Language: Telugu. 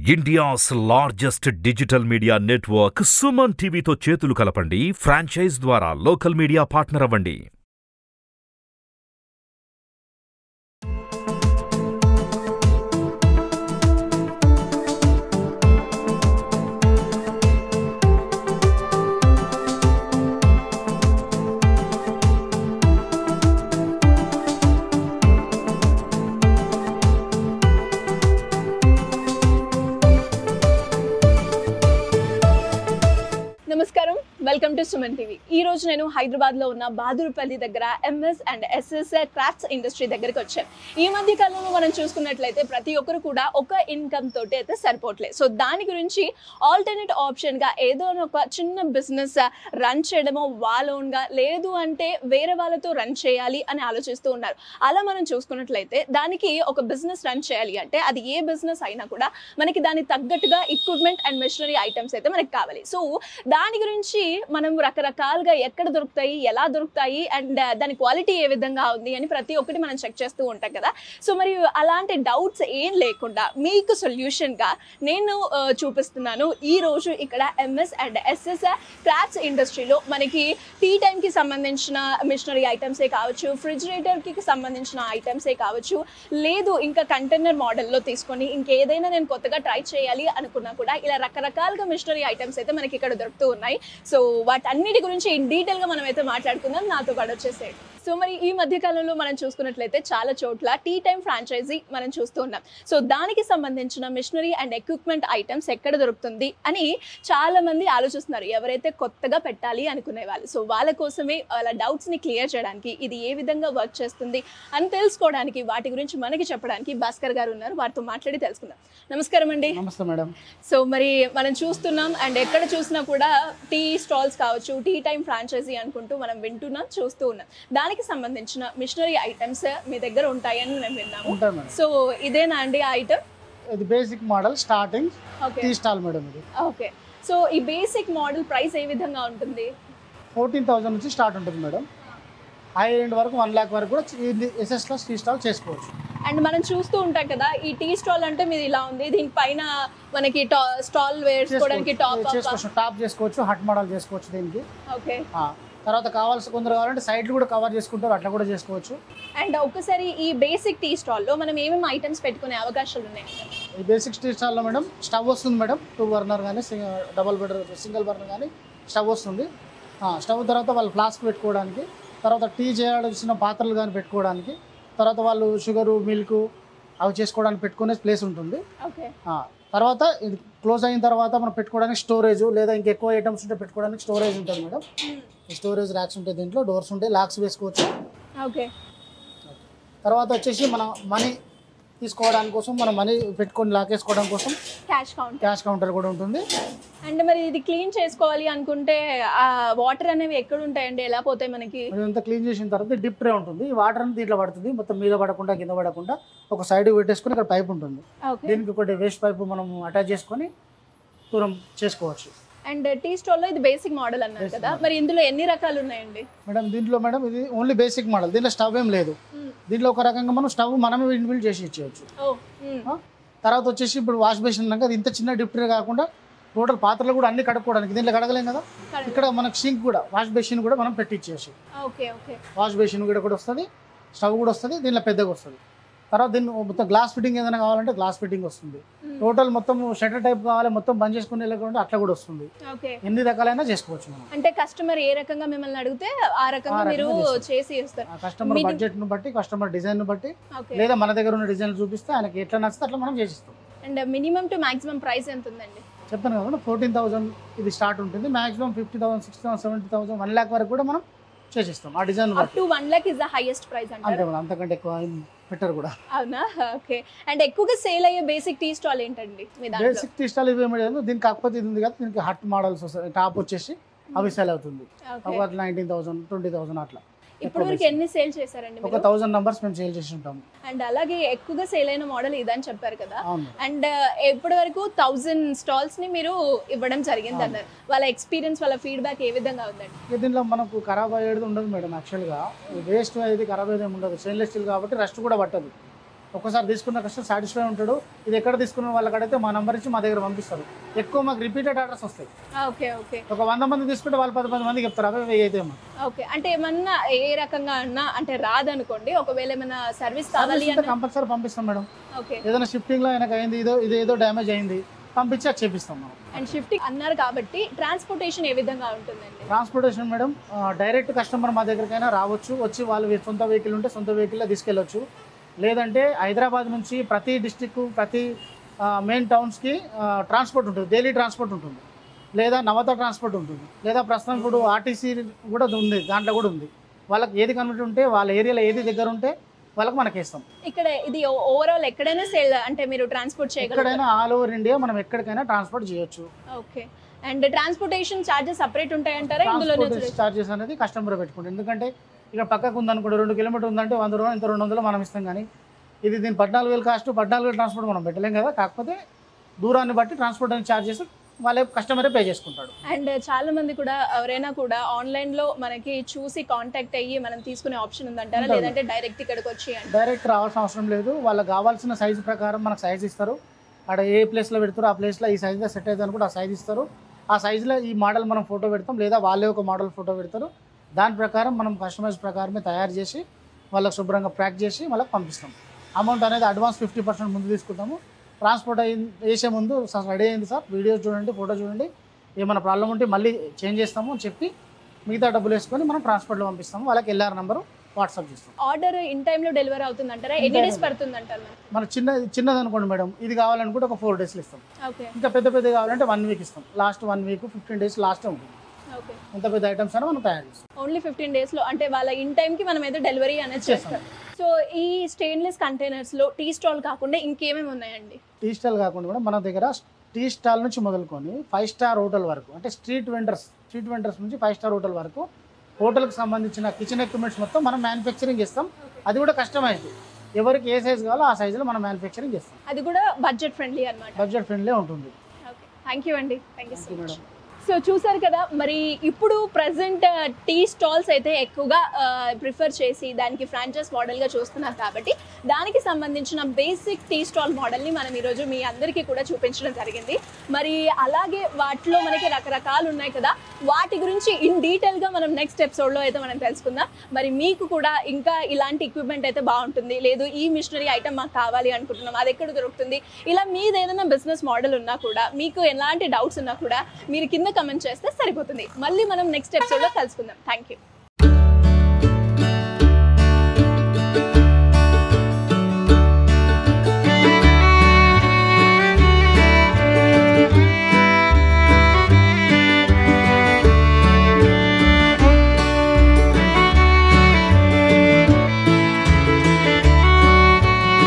India's largest digital media network Suman టీవీతో చేతులు కలపండి ఫ్రాంచైజ్ ద్వారా లోకల్ మీడియా పార్ట్నర్ అవ్వండి నమస్కారం వెల్కమ్ టు సుమన్ టీవీ ఈ రోజు నేను హైదరాబాద్ లో ఉన్న బహాదూర్పల్లి దగ్గర MS and SS crafts industry దగ్గరికి వచ్చాను ఈ మధ్య కాలంలో మనం చూసుకున్నట్లయితే ప్రతి ఒక్కరు కూడా ఒక ఇన్కమ్ తోటి అయితే సరిపోవట్లేదు సో దాని గురించి ఆల్టర్నేట్ ఆప్షన్ గా ఏదో ఒక చిన్న బిజినెస్ రన్ చేయడమో వాళ్ళ own గా లేదు అంటే వేరే వాళ్ళతో రన్ చేయాలి అని ఆలోచిస్తూ ఉన్నారు అలా మనం చూసుకున్నట్లయితే దానికి ఒక బిజినెస్ రన్ చేయాలి అంటే అది ఏ బిజినెస్ అయినా కూడా మనకి దానికి తగ్గట్టుగా ఎక్విప్మెంట్ అండ్ మెషినరీ ఐటమ్స్ అయితే మనకి కావాలి సో దాని గురించి మనం రకరకాలుగా ఎక్కడ దొరుకుతాయి ఎలా దొరుకుతాయి అండ్ దాని క్వాలిటీ ఏ విధంగా ఉంది అని ప్రతి ఒక్కటి మనం చెక్ చేస్తూ ఉంటాం కదా సో మరి అలాంటి డౌట్స్ ఏం లేకుండా మీకు సొల్యూషన్గా నేను ఆ, చూపిస్తున్నాను ఈ రోజు ఇక్కడ ఎంఎస్ అండ్ ఎస్ఎస్ క్రాఫ్ట్స్ ఇండస్ట్రీలో మనకి టీ టైంకి సంబంధించిన మిషనరీ ఐటమ్సే కావచ్చు రిఫ్రిజిరేటర్కి సంబంధించిన ఐటమ్సే కావచ్చు లేదు ఇంకా కంటైనర్ మోడల్లో తీసుకొని ఇంకేదైనా నేను కొత్తగా ట్రై చేయాలి అనుకున్నా కూడా ఇలా రకరకాలుగా మిషనరీ ఐటమ్స్ అయితే మనకి ఇక్కడ దొరుకుతూ ఉన్నాయి సో వాటన్నిటి గురించి ఇన్ డీటెయిల్ గా మనం అయితే మాట్లాడుకుందాం నాతో పాటు వచ్చేసేయండి సో మరి ఈ మధ్య కాలంలో మనం చూసుకున్నట్లయితే చాలా చోట్ల టీ టైం ఫ్రాంచైజీ మనం చూస్తూ ఉన్నాం సో దానికి సంబంధించిన మిషనరీ అండ్ ఎక్విప్మెంట్ ఐటమ్స్ ఎక్కడ దొరుకుతుంది అని చాలా మంది ఆలోచిస్తున్నారు ఎవరైతే కొత్తగా పెట్టాలి అనుకునే వాళ్ళు సో వాళ్ళ కోసమే వాళ్ళ డౌట్స్ ని క్లియర్ చేయడానికి ఇది ఏ విధంగా వర్క్ చేస్తుంది అని తెలుసుకోవడానికి వాటి గురించి మనకి చెప్పడానికి భాస్కర్ గారు ఉన్నారు వారితో మాట్లాడి తెలుసుకుందాం నమస్కారం అండి నమస్తే మేడం సో మరి మనం చూస్తున్నాం అండ్ ఎక్కడ చూసినా కూడా టీ స్టాల్స్ కావచ్చు టీ టైం ఫ్రాంచైజీ అనుకుంటూ మనం వింటున్నాం చూస్తూ ఉన్నాం దానికి సంబంధించిన మిషనరీ ఐటమ్స్ మీ దగ్గర ఉంటాయని మేము విన్నాము ఉంటాయి మేడం సో ఇదేనా అండి ఆ ఐటమ్ ఇది basic model starting okay tea stall madam ఇది ఓకే సో ఈ బేసిక్ మోడల్ ప్రైస్ ఏ విధంగా ఉంటుంది ఫోర్టీన్ థౌసండ్ నుంచి స్టార్ట్ ఉంటుంది మేడం హై ఎండ్ వరకు వన్ ల్యాక్ వరకు కూడా ఇది ఎస్ఎస్లో టీ స్టాల్ చేసుకోవచ్చు అండ్ మనం చూస్తూ ఉంటాం కదా ఈ టీ స్టాల్ అంటే మీది ఇలా ఉంది దీనిపైన మనకి స్టాల్ వేసుకోవడానికి టాప్ చేసుకోవచ్చు టాప్ చేసుకోవచ్చు హట్ మోడల్ చేసుకోవచ్చు దీనికి ఓకే ఆ, తర్వాత కావాల్సి కొందరు కావాలంటే సైడ్లు కూడా కవర్ చేసుకుంటారు అట్లా కూడా చేసుకోవచ్చు అండ్ ఒక్కసారి ఈ బేసిక్ టీ స్టాల్లో మనం ఏమేమి ఐటమ్స్ పెట్టుకునే అవకాశాలు ఉన్నాయి ఈ బేసిక్ టీ స్టాల్లో మేడం స్టవ్ వస్తుంది మేడం టూ బర్నర్ కానీ డబల్ బర్నర్ సింగిల్ బర్నర్ కానీ స్టవ్ వస్తుంది ఆ, స్టవ్ తర్వాత వాళ్ళు ఫ్లాస్క్ పెట్టుకోవడానికి తర్వాత టీ చేయాల్సిన పాత్రలు కానీ పెట్టుకోవడానికి తర్వాత వాళ్ళు షుగరు మిల్క్ అవి చేసుకోవడానికి పెట్టుకునే ప్లేస్ ఉంటుంది ఓకే ఆ, తర్వాత ఇది క్లోజ్ అయిన తర్వాత మనం పెట్టుకోవడానికి స్టోరేజ్ లేదా ఇంకెక్కువ ఐటమ్స్ ఉంటే పెట్టుకోవడానికి స్టోరేజ్ ఉంటుంది మేడం ఈ స్టోరేజ్ ర్యాక్స్ ఉంటాయి దీంట్లో డోర్స్ ఉంటాయి లాక్స్ వేసుకోవచ్చు ఓకే తర్వాత వచ్చేసి మన మనీ తీసుకోవడానికి కోసం మనం మనీ పెట్టుకొని లాక్ వేసుకోవడం కోసం క్యాష్ కౌంటర్ క్యాష్ కౌంటర్ కూడా ఉంటుంది అండ్ మరి ఇది క్లీన్ చేసుకోవాలి అనుకుంటే ఆ వాటర్ అనేవి ఎక్కడ ఉంటాయండి ఎలా పోతాయి మనకి ఇదంతా క్లీన్ చేసిన తర్వాత డిప్ ట్రే ఉంటుంది ఈ వాటర్ అంతా దీంట్లో పడుతుంది మొత్తం మీద పడకుండా కింద పడకుండా ఒక సైడ్ పెట్టేసుకొని ఇక్కడ పైప్ ఉంటుంది ఓకే దీనికి ఒకటి వేస్ట్ పైప్ మనం అటాచ్ చేసుకొని దూరం చేసుకోవచ్చు అండ్ టీ స్టాల్ లో ఇది బేసిక్ మోడల్ అన్నారు Basic కదా model. మరి ఇందులో ఎన్ని రకాలు ఉన్నాయండి మేడం దీంట్లో మేడం ఇది ఓన్లీ బేసిక్ మోడల్ దీంట్లో స్టవ్ ఏం లేదు దీంట్లో ఒక రకంగా మనం స్టవ్ మనమే ఇన్బిల్డ్ చేసి ఇచ్చేయచ్చు ఓ ఆ? తర్వాత వచ్చేసి ఇప్పుడు వాష్ బేసిన్ ఉన్నాక అది ఇంత చిన్న డిప్ ట్రే కాకుండా టోటల్ పాత్రలు కూడా అన్ని కడుక్కోవడానికి దీంట్లో కడగలేం కదా ఇక్కడ మనకు సింక్ కూడా వాష్ బేసిన్ కూడా మనం పెట్టించేసి ఓకే ఓకే వాష్ బేసిన్ కూడా కూడా వస్తుంది స్టవ్ కూడా వస్తుంది దీనిలో పెద్దగా వస్తుంది తర్వాత దీన్ని మొత్తం గ్లాస్ ఫిట్టింగ్ ఏదైనా కావాలంటే గ్లాస్ ఫిట్టింగ్ వస్తుంది టోటల్ మొత్తం షటర్ టైప్ కావాలి మొత్తం బంద్ చేసుకుని వెళ్ళకుండా అట్లా కూడా వస్తుంది ఓకే ఎన్ని రకాలైనా చేసుకోవచ్చు మనం అంటే కస్టమర్ ఏ రకంగా మిమ్మల్ని అడిగితే ఆ రకంగా ఆ మీరు రకంగా చేసి ఇస్తారు ఆ కస్టమర్ Minim- బడ్జెట్ ను బట్టి కస్టమర్ డిజైన్ ను బట్టి ఓకే లేదా మన దగ్గర ఉన్న డిజైన్ చూపిస్తే ఆయనకి ఎట్లా నచ్చితే అట్లా మనం చేసిస్తాం and minimum to maximum price ఎంత ఉందండి చెప్తాను కదా ఫోర్టీన్ థౌసండ్ ఇది స్టార్ట్ ఉంటుంది maximum fifty thousand sixty thousand seventy thousand one lakh వరకు కూడా మనం చేసిస్తాం ఆ డిజైన్ అప్ బట్టి to one lakh is the highest price అంతే అంటారు మేడం అంతకంటే ఎక్కువ బెటర్ కూడా అవునా ఓకే అండ్ ఎక్కువగా సేల్ అయ్యే బేసిక్ టీ స్టాల్ ఏంటండి మీ దాంట్లో బేసిక్ టీ స్టాల్ ఇవి ఏమి లేదు దీనికి కాకపోతే ఇది ఉంది కదా దీనికి హట్ మోడల్స్ వస్తాయి టాప్ వచ్చేసి అవి సెల్ అవుతుంది ఓకే ఒక నైన్టీన్ థౌసండ్ ట్వంటీ థౌసండ్ అట్లా ఇప్పుడు వరకు ఎన్ని సేల్ చేశారండి ఒక మీరు థౌసండ్ నంబర్స్ మేము సేల్ చేసి ఉంటాము అండ్ అలాగే ఎక్కువగా సేల్ అయిన మోడల్ ఇదని చెప్పారు కదా అవును మేడం. అండ్ ఇప్పటి వరకు థౌజండ్ స్టాల్స్ ని మీరు ఇవ్వడం జరిగింది అన్నారు వాళ్ళ ఎక్స్పీరియన్స్ వాళ్ళ ఫీడ్బ్యాక్ ఏ విధంగా ఉందండి ఇక దీంట్లో మనకు ఖరాబ్ అయ్యేది ఉండదు మేడం యాక్చువల్గా వేస్ట్ అనేది ఖరాబ్ అయ్యేది ఏమి ఉండదు స్టెయిన్లెస్ స్టీల్ కాబట్టి రస్ట్ కూడా పట్టదు ఒక్కసారి తీసుకున్న కస్టమర్ సాటిస్ఫై ఉంటాడు ఇది ఎక్కడ తీసుకున్న వాళ్ళకడైతే మా నెంబర్ ఇచ్చి మా దగ్గర పంపిస్తారు ఎక్కువ మాకు రిపీటెడ్ ఆర్డర్స్ వస్తాయి ఓకే ఓకే ఒక వంద మంది తీసుకుంటే వాళ్ళు పది పది మంది చెప్తారు అవే వెయ్యి అయితే మాకు ఓకే అంటే ఏమన్నా ఏ రకంగా అన్నా అంటే రాదనుకోండి ఒకవేళ ఏమైనా సర్వీస్ కావాలి అన్న కంపల్సరీ పంపిస్తాం మేడం ఓకే ఏదైనా షిఫ్టింగ్లో ఆయనకు అయింది ఇదో ఇది ఏదో డ్యామేజ్ అయింది పంపించి అది చేపిస్తాం మనం అండ్ షిఫ్టింగ్ అన్నారు కాబట్టి ట్రాన్స్పోర్టేషన్ ఏ విధంగా ఉంటుందండి ట్రాన్స్పోర్టేషన్ మేడం ఆ, డైరెక్ట్ కస్టమర్ మా దగ్గరికైనా రావచ్చు వచ్చి వాళ్ళు వీ- సొంత వెహికల్ ఉంటే సొంత వెహికల్లో తీసుకెళ్ళొచ్చు లేదంటే హైదరాబాద్ నుంచి ప్రతి డిస్టిక్ ప్రతి ఆ, మెయిన్ టౌన్స్కి ఆ, ట్రాన్స్పోర్ట్ ఉంటుంది డైలీ ట్రాన్స్పోర్ట్ ఉంటుంది లేదా నవత ట్రాన్స్పోర్ట్ ఉంటుంది లేదా ప్రస్తుతం ఇప్పుడు ఆర్టీసీ కూడా ఉంది దాంట్లో కూడా ఉంది వాళ్ళకి ఏది కన్వర్ట్ ఉంటే వాళ్ళ ఏరియాలో ఏది దగ్గర ఉంటే వాళ్ళకి మనకి ఇస్తాం ఇక్కడ ఇది ఓవరాల్ ఎక్కడైనా సేల్ అంటే మీరు ట్రాన్స్పోర్ట్ చేయగలరు ఎక్కడైనా ఆల్ ఓవర్ ఇండియా మనం ఎక్కడికైనా ట్రాన్స్పోర్ట్ చేయొచ్చు okay and transportation charges separate ఉంటాయంటారా ఇందులోనే ట్రాన్స్పోర్ట్ చార్జెస్ అనేది కస్టమర్ పెట్టుకుంటాం ఎందుకంటే ఇక్కడ పక్కకు ఉందనుకోండి రెండు కిలోమీటర్ ఉందంటే వంద రూపాయలు ఇంత రెండు వందలు మనం ఇస్తాం కానీ ఇది దీని పద్నాలుగు వేలు కాస్ట్ పద్నాలుగు వేలు ట్రాన్స్పోర్ట్ మనం పెట్టలేం కదా కాకపోతే దూరాన్ని బట్టి ట్రాన్స్పోర్ట్ అనేది ఛార్జెస్ వాళ్ళే కస్టమరే పే చేసుకుంటాడు అండ్ చాలా మంది కూడా ఎవరైనా కూడా ఆన్లైన్ లో మనకి చూసి కాంటాక్ట్ అయ్యి మనం తీసుకునే ఆప్షన్ ఉందంటారా ఉంటుంది. లేదంటే డైరెక్ట్ ఇక్కడికి వచ్చి అంటే డైరెక్ట్ రావాల్సిన అవసరం లేదు వాళ్ళకి కావాల్సిన సైజు ప్రకారం మనకు సైజ్ ఇస్తారు అక్కడ ఏ ప్లేస్లో పెడతారో ఆ ప్లేస్లో ఈ సైజులో సెట్ అవుతుంది అనుకుంటే ఆ సైజ్ ఇస్తారు ఆ సైజులో ఈ మోడల్ మనం ఫోటో పెడతాం లేదా వాళ్ళే ఒక మోడల్ ఫోటో పెడతారు దాని ప్రకారం మనం కస్టమైజ్ ప్రకారమే తయారు చేసి వాళ్ళకి శుభ్రంగా ప్యాక్ చేసి వాళ్ళకి పంపిస్తాం అమౌంట్ అనేది అడ్వాన్స్ ఫిఫ్టీ పర్సెంట్ ముందు తీసుకుంటాము ట్రాన్స్పోర్ట్ అయ్యి వేసే ముందు సార్ రెడీ అయింది సార్ వీడియో చూడండి ఫోటో చూడండి ఏమైనా ప్రాబ్లం ఉంటే మళ్ళీ చేంజ్ చేస్తాము అని చెప్పి మిగతా డబ్బులు వేసుకొని మనం ట్రాన్స్పోర్ట్లో పంపిస్తాము వాళ్ళకి ఎల్ఆర్ నెంబరు వాట్సాప్ చేస్తాం ఆర్డర్ ఇన్ టైమ్ లో డెలివరీ అవుతుంది అంటారా In ఎన్ని time డేస్ లో. పడుతుంది అంటారు మన చిన్న చిన్నది అనుకోండి మేడం ఇది కావాలనుకుంటే ఒక ఫోర్ డేస్లో ఇస్తాం ఓకే ఇంకా పెద్ద పెద్ద కావాలంటే వన్ వీక్ ఇస్తాం last one week fifteen days last ఉంటుంది ఓకే ఎంత పెద్ద ఐటమ్స్ అయినా మనం తయారు చేస్తాం ఓన్లీ ఫిఫ్టీన్ డేస్ లో అంటే వాళ్ళ ఇన్ టైం కి మనం ఏదో డెలివరీ అనేది చేస్తాం. చేస్తాం సో ఈ స్టెయిన్లెస్ కంటైనర్స్ లో టీ స్టాల్ కాకుండా ఇంకేమేమి ఉన్నాయండి టీ స్టాల్ కాకుండా కూడా మన దగ్గర టీ స్టాల్ నుంచి మొదలుకొని ఫైవ్ స్టార్ హోటల్ వరకు అంటే స్ట్రీట్ వెండర్స్ స్ట్రీట్ వెండర్స్ నుంచి ఫైవ్ స్టార్ హోటల్ వరకు హోటల్కి సంబంధించిన కిచెన్ ఎక్విప్మెంట్స్ మొత్తం మనం మ్యానుఫ్యాక్చరింగ్ చేస్తాం అది కూడా కస్టమైజ్డ్ ఎవరికి ఏ సైజ్ కావాలో ఆ సైజులో మనం మ్యానుఫ్యాక్చరింగ్ చేస్తాం అది కూడా బడ్జెట్ ఫ్రెండ్లీ అన్నమాట బడ్జెట్ ఫ్రెండ్లీ ఉంటుంది ఓకే థ్యాంక్ యూ అండి thank you so Thank you, much madam. So చూసారు కదా మరి ఇప్పుడు ప్రజెంట్ టీ స్టాల్స్ అయితే ఎక్కువగా ప్రిఫర్ చేసి దానికి ఫ్రాంచైజ్ మోడల్గా చూస్తున్నారు కాబట్టి దానికి సంబంధించిన బేసిక్ టీ స్టాల్ మోడల్ని మనం ఈరోజు మీ అందరికీ కూడా చూపించడం జరిగింది మరి అలాగే వాటిలో మనకి రకరకాలు ఉన్నాయి కదా వాటి గురించి ఇన్ డీటెయిల్గా మనం నెక్స్ట్ ఎపిసోడ్లో అయితే మనం తెలుసుకుందాం మరి మీకు కూడా ఇంకా ఇలాంటి ఎక్విప్మెంట్ అయితే బాగుంటుంది లేదు ఈ మిషనరీ ఐటమ్ మాకు కావాలి అనుకుంటున్నాం అది ఎక్కడ దొరుకుతుంది ఇలా మీది ఏదైనా బిజినెస్ మోడల్ ఉన్నా కూడా మీకు ఎలాంటి డౌట్స్ ఉన్నా కూడా మీరు కింద కమెంట్ చేస్తే సరిపోతుంది మళ్ళీ మనం నెక్స్ట్ ఎపిసోడ్లో కలుసుకుందాం థ్యాంక్ యూ